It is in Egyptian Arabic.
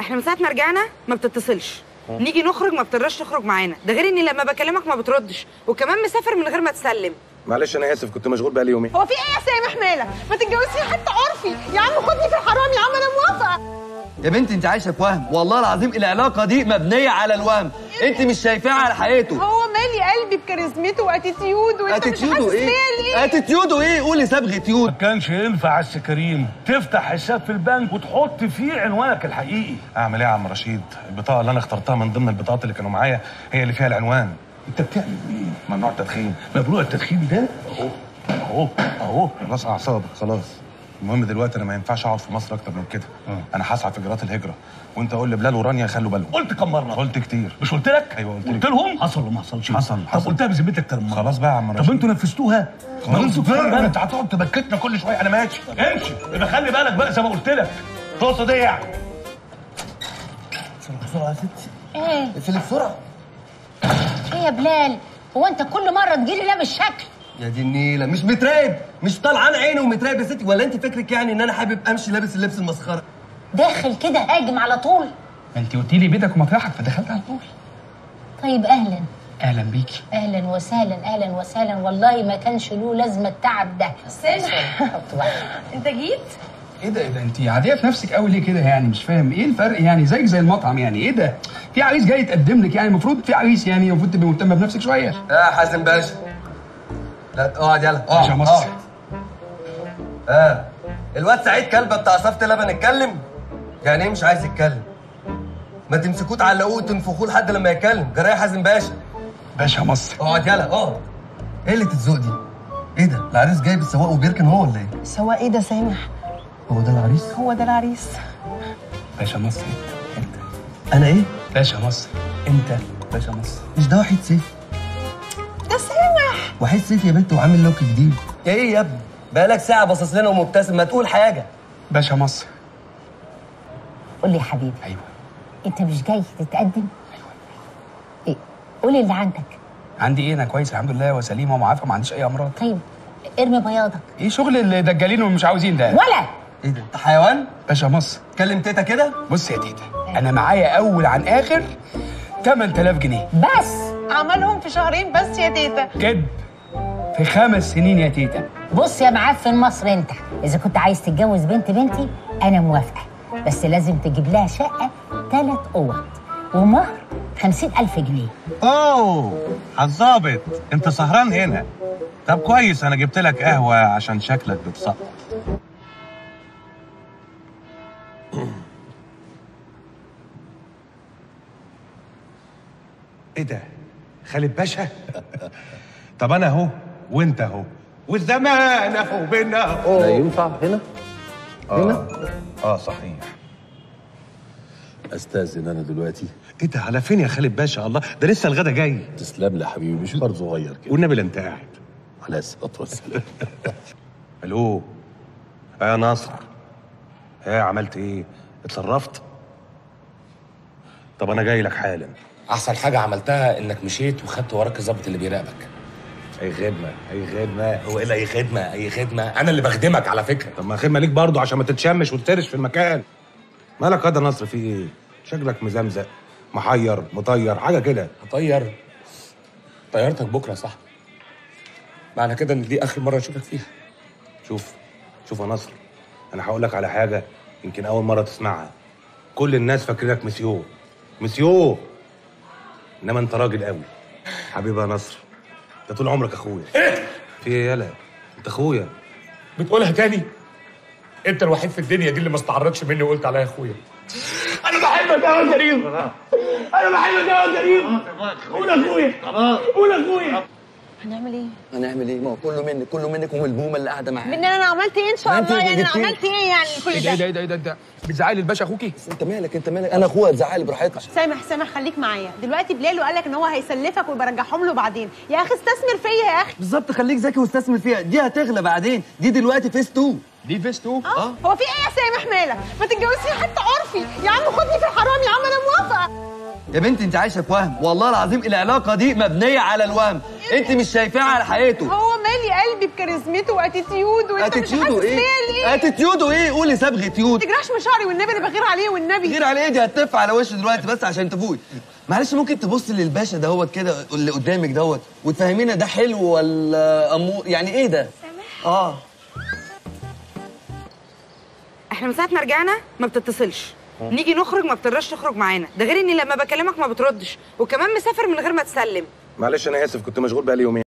احنا من ساعه ما رجعنا ما بتتصلش نيجي نخرج ما بترضاش تخرج معانا ده غير اني لما بكلمك ما بتردش وكمان مسافر من غير ما تسلم معلش انا اسف كنت مشغول بقالي يومين هو في ايه يا سامح مالك ما تتجوزيش حتى عرفي يا عم خدني في الحرام يا عم انا موافقه يا بنتي انت عايشه في وهم والله العظيم العلاقه دي مبنيه على الوهم انت مش شايفاها على حقيقته هو مالي قلبي بكاريزمته واتيتيود وانت مش اتيتيودو حاسس ايه بيا ليه اتيتيودو ايه قولي صبغه يود ما كانش ينفع يا أستاذ كريم تفتح حساب في البنك وتحط فيه عنوانك الحقيقي اعمل ايه يا عم رشيد البطاقه اللي انا اخترتها من ضمن البطاقات اللي كانوا معايا هي اللي فيها العنوان انت بتعمل ايه؟ ممنوع التدخين ممنوع التدخين ده اهو اهو اهو خلاص اعصابك خلاص المهم دلوقتي انا ما ينفعش اقعد في مصر اكتر من كده آه. انا هسعى في اجراءات الهجره وانت قول لبلال ورانيا يخلوا بالهم قلت كم مره قلت كتير مش قلت لك أيوة قلت قلت لك. لهم حصل ولا ما حصلش حصل، طب حصل. قلتها بذمتك كم مره خلاص بقى يا عم طب رشيد انتوا نفذتوها ما خلاص انتوا فعلا فعلا انت هتقعد تبكتنا كل شويه انا ماشي امشي يبقى خلي بالك بقى زي ما قلت لك تقصد ايه يعني بسرعه يا ستي ايه اقفلي بسرعه ايه يا بلال هو انت كل مره تجيلي لا بالشكل يا دي النيله مش متراقب مش طالعان عيني ومتراقب يا ستي ولا انت فكرك يعني ان انا حابب امشي لابس اللبس المسخره داخل كده هاجم على طول ما انت قلتي لي بيتك ومطرحك فدخلت على طول طيب اهلا اهلا بيكي اهلا وسهلا اهلا وسهلا والله ما كانش له لازمه التعب ده سامح حط واحد. انت جيت ايه ده ايه ده انت عاديه في نفسك قوي ليه كده يعني مش فاهم ايه الفرق يعني زيك زي المطعم يعني ايه ده في عريس جاي يتقدم لك يعني المفروض في عريس يعني المفروض تبقي مهتمه بنفسك شويه يا حازم باشا لا اقعد يلا اقعد باشا مصر. اقعد. اه الواد سعيد كلبه بتاع صفت لبن اتكلم يعني ايه مش عايز يتكلم ما تمسكوه تعلقوه وتنفخوه لحد لما يتكلم جرى يا حازم باشا باشا مصر اقعد يلا اقعد ايه اللي تتزوق دي ايه ده العريس جايب السواق وبيركن هو ولا ايه سواء ايه ده سامح هو ده العريس هو ده العريس باشا مصر انا ايه باشا مصر انت باشا مصر مش ده وحيد سيف ده سامح وحيد سيف يا بنت وعامل لوك جديد يا ايه يا ابني بقالك ساعه باصص لنا ومبتسم ما تقول حاجه باشا مصر قول لي يا حبيبي ايوه انت مش جاي تتقدم ايه قولي اللي عندك عندي ايه انا كويس الحمد لله وسليمه ومعافى ما عنديش اي امراض طيب ارمي بياضك ايه شغل الدجالين ومش عاوزين ده ولا ايه ده انت حيوان باشا مصر كلم تيتا كده بص يا تيتا انا معايا اول عن اخر 8000 جنيه بس عملهم في شهرين بس يا تيتا كدب في خمس سنين يا تيتا بص يا معفن مصر انت اذا كنت عايز تتجوز بنت بنتي انا موافقه بس لازم تجيب لها شقه ثلاث اوض ومهر خمسين ألف جنيه اوه عالظابط انت سهران هنا طب كويس انا جبت لك قهوه عشان شكلك بتسقط ايه ده خالد باشا طب انا اهو وانت اهو والزمان اهو بينا اهو ينفع هنا؟ هنا اه صحيح استاذن انا دلوقتي ايه ده على فين يا خالد باشا الله ده لسه الغدا جاي تسلم لي يا حبيبي مشوار صغير كده والنبي لا انت قاعد على الصلاه والسلام الو يا ناصر ها عملت ايه اتصرفت طب انا جاي لك حالا احسن حاجه عملتها انك مشيت وخدت وراك الظابط اللي بيراقبك اي خدمه اي خدمه هو ايه اي خدمه اي خدمه انا اللي بخدمك على فكره طب ما خدمه ليك برضه عشان ما تتشمش وتترش في المكان مالك يا نصر في ايه شكلك مزمزق محير مطير حاجه كده طير طيارتك بكره صح معنى كده ان دي اخر مره اشوفك فيها شوف شوف يا نصر انا هقول لك على حاجه يمكن اول مره تسمعها كل الناس فاكرينك مسيو مسيو انما انت راجل قوي حبيبي يا نصر انت طول عمرك اخويا ايه في ايه يالا انت اخويا بتقولها تاني انت الوحيد في الدنيا دي اللي ما استعرضش مني وقلت عليا اخويا انا بحبك قوي يا كريم انا بحبك قوي يا كريم قول اخويا قول اخويا هنعمل ايه؟ هنعمل ايه ما هو كله منك كله منك وملبومه اللي قاعده معاك من انا عملت ايه ان شاء انت الله يعني انا جبتيه. عملت ايه يعني كل ايه ده ده ايه ده ايه ده ايه ده انت بتزعلي الباشا اخوكي انت مالك انت مالك انا اخويا تزعلي براحتك سامح سامح خليك معايا دلوقتي بلال وقال لك ان هو هيسلفك ويرجعهم له بعدين يا اخي استثمر فيا يا اخي بالظبط خليك ذكي واستثمر فيها دي هتغلى بعدين دي دلوقتي فيس 2 دي فيستو اه هو في ايه يا سامح مالك ما تتجوزيش حتى عرفي يا عم خدني في الحرام يا عم انا موافقه يا بنتي انت عايشه في وهم والله العظيم العلاقه دي مبنيه على الوهم انت مش شايفاه على حقيقته هو مالي قلبي بكاريزمته واتيتيود وانت مش اتيتيودو حاسس ايه بيا ليه؟ اتيتيودو ايه قولي صبغه ما يود تجرحش مشاعري والنبي انا بغير عليه والنبي غير على ايه دي هتف على وشه دلوقتي بس عشان تفوق معلش ممكن تبص للباشا دهوت كده اللي قدامك دوت وتفهمينا ده حلو ولا امور يعني ايه ده اه احنا من ساعه ما رجعنا ما بتتصلش نيجي نخرج ما بترضاش تخرج معانا ده غير اني لما بكلمك ما بتردش وكمان مسافر من غير ما تسلم معلش انا اسف كنت مشغول بقالي يومين